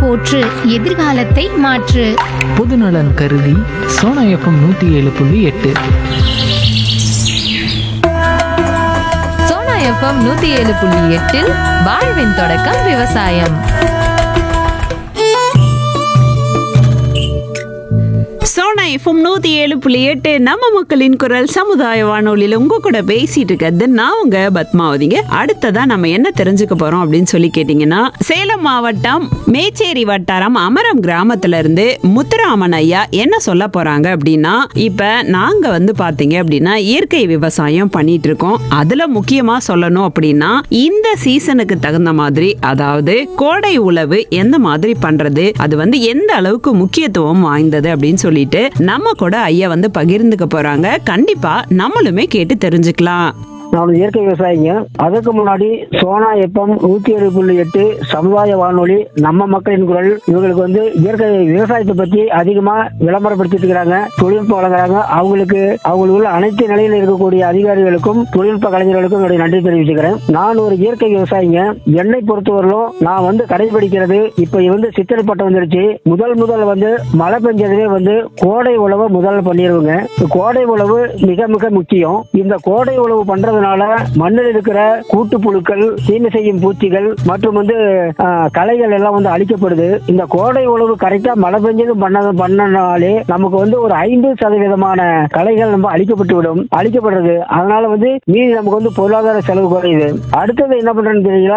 போற்று எதிர்காலத்தை மாற்று பொதுநலன் கருதி சோனா எஃப்எம் நூற்றி ஏழு புள்ளி எட்டு சோனா எஃப்எம் நூத்தி ஏழு புள்ளி எட்டில் வாழ்வின் தொடக்கம் விவசாயம் சோனா எஃப்எம் நூத்தி ஏழு புள்ளி எட்டு நம்ம மக்களின் குரல் சமுதாய வானொலியில உங்க கூட பேசிட்டு இருக்கிறது நான் உங்க பத்மாவதிங்க அடுத்ததா நம்ம என்ன தெரிஞ்சுக்க போறோம் அப்படின்னு சொல்லி கேட்டீங்கன்னா சேலம் மாவட்டம் மேச்சேரி வட்டாரம் அமரம் கிராமத்துல இருந்து முத்துராமன் ஐயா என்ன சொல்ல போறாங்க அப்படின்னா இப்ப நாங்க வந்து பாத்தீங்க அப்படின்னா இயற்கை விவசாயம் பண்ணிட்டு இருக்கோம் அதுல முக்கியமா சொல்லணும் அப்படின்னா இந்த சீசனுக்கு தகுந்த மாதிரி அதாவது கோடை உழவு எந்த மாதிரி பண்றது அது வந்து எந்த அளவுக்கு முக்கியத்துவம் வாய்ந்தது அப்படின்னு சொல்லிட்டு நம்ம கூட ஐயா வந்து பகிர்ந்துக்க போறாங்க கண்டிப்பா நம்மளுமே கேட்டு தெரிஞ்சுக்கலாம் நான் ஒரு இயற்கை விவசாயிங்க அதுக்கு முன்னாடி சோனா எஃப்எம் நூத்தி ஏழு புள்ளி எட்டு சமுதாய வானொலி நம்ம மக்களின் குரல் இவங்களுக்கு வந்து இயற்கை விவசாயத்தை பத்தி அதிகமா விளம்பரப்படுத்திட்டு இருக்கிறாங்க தொழில்நுட்பம் வழங்குறாங்க அவங்களுக்கு அவங்களுக்கு உள்ள அனைத்து நிலையில் இருக்கக்கூடிய அதிகாரிகளுக்கும் தொழில்நுட்ப கலைஞர்களுக்கும் என்னுடைய நன்றி தெரிவிச்சுக்கிறேன் நான் ஒரு இயற்கை விவசாயிங்க என்னை பொறுத்தவரையிலும் நான் வந்து கடைபிடிக்கிறது இப்ப வந்து சித்திரை பட்டம் வந்துருச்சு முதல் முதல் வந்து மழை பெஞ்சதுலே வந்து கோடை உழவை முதல்ல பண்ணிடுவோங்க கோடை உழவு மிக மிக முக்கியம் இந்த கோடை உழவு பண்றதுனால மண்ணில் இருக்கிற கூட்டுப்புழுக்கள் தீமை செய்யும் பூச்சிகள் மற்றும் வந்து ஆ, களைகள் எல்லாம் வந்து அழிக்கப்படுது இந்த கோடை உழவு கரெக்டா மழை பெஞ்சது பண்ண பண்ணனாலே நமக்கு வந்து ஒரு ஐம்பது சதவீதமான களைகள் நம்ம அழிக்கப்பட்டு விடும் அழிக்கப்படுறது அதனால வந்து மீதி நமக்கு வந்து பொருளாதார செலவு குறையுது அடுத்தது என்ன பண்றேன்னு தெரியல